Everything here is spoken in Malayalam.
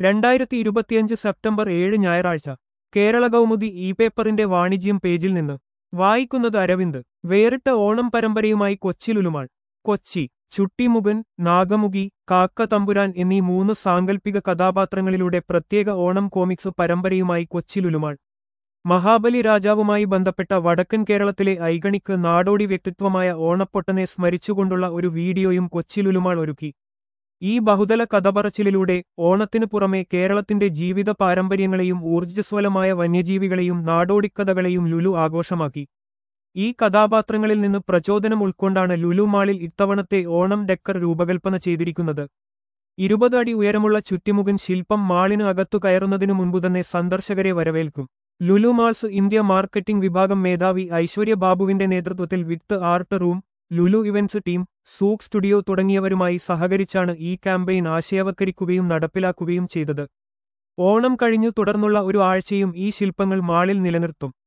രണ്ടായിരത്തി ഇരുപത്തിയഞ്ച് സെപ്റ്റംബർ ഏഴ് ഞായറാഴ്ച കേരള കൗമുദി ഇ പേപ്പറിന്റെ വാണിജ്യം പേജിൽ നിന്ന് വായിക്കുന്നത് അരവിന്ദ് വേറിട്ട ഓണം പരമ്പരയുമായി കൊച്ചിലുലുമാൾ കൊച്ചി ചുട്ടിമുഖൻ നാഗമുഖി കാക്ക തമ്പുരാൻ എന്നീ മൂന്ന് സാങ്കല്പിക കഥാപാത്രങ്ങളിലൂടെ പ്രത്യേക ഓണം കോമിക്സ് പരമ്പരയുമായി കൊച്ചിലുലുമാൾ മഹാബലി രാജാവുമായി ബന്ധപ്പെട്ട വടക്കൻ കേരളത്തിലെ ഐകണിക്ക് നാടോടി വ്യക്തിത്വമായ ഓണപ്പൊട്ടനെ സ്മരിച്ചുകൊണ്ടുള്ള ഒരു വീഡിയോയും കൊച്ചിലുലുമാൾ ഒരുക്കി ഈ ബഹുതല കഥപറച്ചിലിലൂടെ ഓണത്തിനു പുറമെ കേരളത്തിന്റെ ജീവിത പാരമ്പര്യങ്ങളെയും ഊർജ്ജസ്വലമായ വന്യജീവികളെയും നാടോടിക്കഥകളെയും ലുലു ആഘോഷമാക്കി ഈ കഥാപാത്രങ്ങളിൽ നിന്ന് പ്രചോദനം ഉൾക്കൊണ്ടാണ് ലുലു മാളിൽ ഇത്തവണത്തെ ഓണം ഡെക്കർ രൂപകൽപ്പന ചെയ്തിരിക്കുന്നത് ഇരുപത് അടി ഉയരമുള്ള ചുറ്റിമുഖൻ ശില്പം മാളിന് അകത്തു കയറുന്നതിനു മുൻപു തന്നെ സന്ദർശകരെ വരവേൽക്കും ലുലു മാൾസ് ഇന്ത്യ മാർക്കറ്റിംഗ് വിഭാഗം മേധാവി ഐശ്വര്യ ബാബുവിന്റെ നേതൃത്വത്തിൽ with art room Lulu events team Souk studio തുടങ്ങിയവരുമായി സഹകരിച്ചാണ് ഈ ക്യാമ്പയിൻ ആശയവത്കരിക്കുകയും നടപ്പിലാക്കുകയും ചെയ്തത് ഓണം കഴിഞ്ഞു തുടർന്നുള്ള ഒരു ആഴ്ചയും ഈ ശില്പങ്ങൾ മാളിൽ നിലനിർത്തും